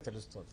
తెలుస్తుంది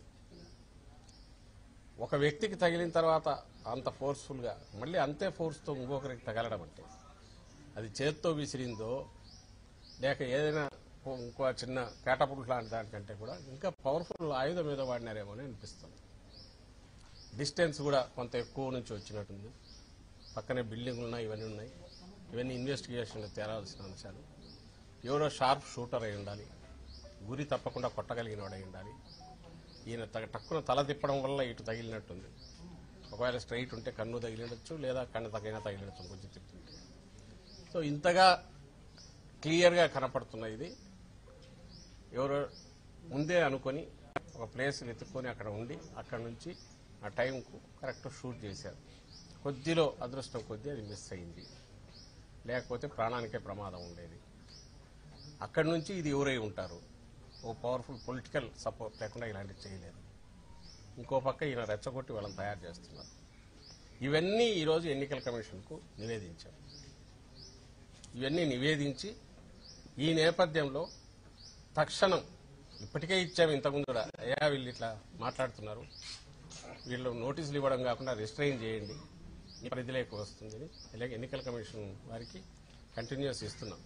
ఒక వ్యక్తికి తగిలిన తర్వాత అంత ఫోర్స్ఫుల్గా మళ్ళీ అంతే ఫోర్స్తో ఇంకొకరికి తగలడం అంటే అది చేత్తో విసిరిందో లేక ఏదైనా ఇంకో- ఇంకో చిన్న కేటపుల్ లాంటి దానికంటే కూడా ఇంకా పవర్ఫుల్ ఆయుధం మీద వాడినారేమో అని అనిపిస్తుంది డిస్టెన్స్ కూడా కొంత ఎక్కువ నుంచి వచ్చినట్టుంది పక్కనే బిల్డింగ్లు ఉన్నాయి ఇవన్నీ ఉన్నాయి ఇవన్నీ ఇన్వెస్టిగేషన్లో తేరాల్సిన అంశాలు ఎవరో షార్ప్ షూటర్ అయి ఉండాలి గురి తప్పకుండా కొట్టగలిగిన వాడై ఉండాలి ఈయన తగ టక్కున తల తిప్పడం వల్ల ఇటు తగిలినట్టుంది ఒకవేళ స్ట్రైట్ ఉంటే కన్ను తగిలినచ్చు లేదా కన్ను తగిన తగిలినచ్చు కొంచెం తిప్పుతుంటే సో ఇంతగా క్లియర్గా కనపడుతున్న ఇది ఎవరో ముందే అనుకొని ఒక ప్లేస్ వెతుక్కొని అక్కడ ఉండి అక్కడ నుంచి ఆ టైంకు కరెక్ట్ షూట్ చేశారు కొద్దిలో అదృష్టం కొద్దీ అది మిస్ అయింది లేకపోతే ప్రాణానికే ప్రమాదం ఉండేది అక్కడి నుంచి ఇది ఎవరై ఉంటారు ఓ పవర్ఫుల్ పొలిటికల్ సపోర్ట్ లేకుండా ఇలాంటివి చేయలేరు ఇంకో పక్క ఈయన రెచ్చగొట్టి వాళ్ళని తయారు చేస్తున్నారు ఇవన్నీ ఈరోజు ఎన్నికల కమిషన్కు నివేదించారు ఇవన్నీ నివేదించి ఈ నేపథ్యంలో తక్షణం ఇప్పటికే ఇచ్చాము ఇంతకుముందు కూడా అయ్యా వీళ్ళు ఇట్లా మాట్లాడుతున్నారు వీళ్ళు నోటీసులు ఇవ్వడం కాకుండా రిస్ట్రైన్ చేయండి ఈ పరిధిలోకి వస్తుందని అలాగే ఎన్నికల కమిషన్ వారికి కంటిన్యూస్ ఇస్తున్నాం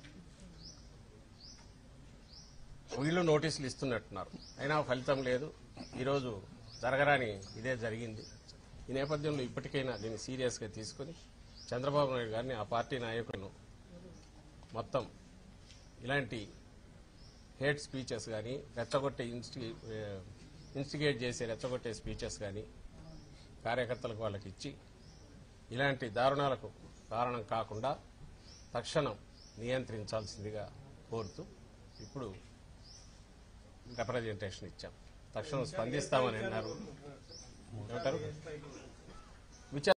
వీళ్ళు నోటీసులు ఇస్తున్నట్టున్నారు అయినా ఫలితం లేదు ఈరోజు జరగరాని ఇదే జరిగింది ఈ నేపథ్యంలో ఇప్పటికైనా దీన్ని సీరియస్గా తీసుకొని చంద్రబాబు నాయుడు గారిని ఆ పార్టీ నాయకులను మొత్తం ఇలాంటి హేట్ స్పీచెస్ కానీ రెచ్చగొట్టే ఇన్స్టి ఇన్స్టిగేట్ చేసే రెచ్చగొట్టే స్పీచెస్ కానీ కార్యకర్తలకు వాళ్ళకి ఇచ్చి ఇలాంటి దారుణాలకు కారణం కాకుండా తక్షణం నియంత్రించాల్సిందిగా కోరుతూ ఇప్పుడు రిప్రజెంటేషన్ ఇచ్చాం తక్షణం స్పందిస్తామని అన్నారు ఏమంటారు విచారణ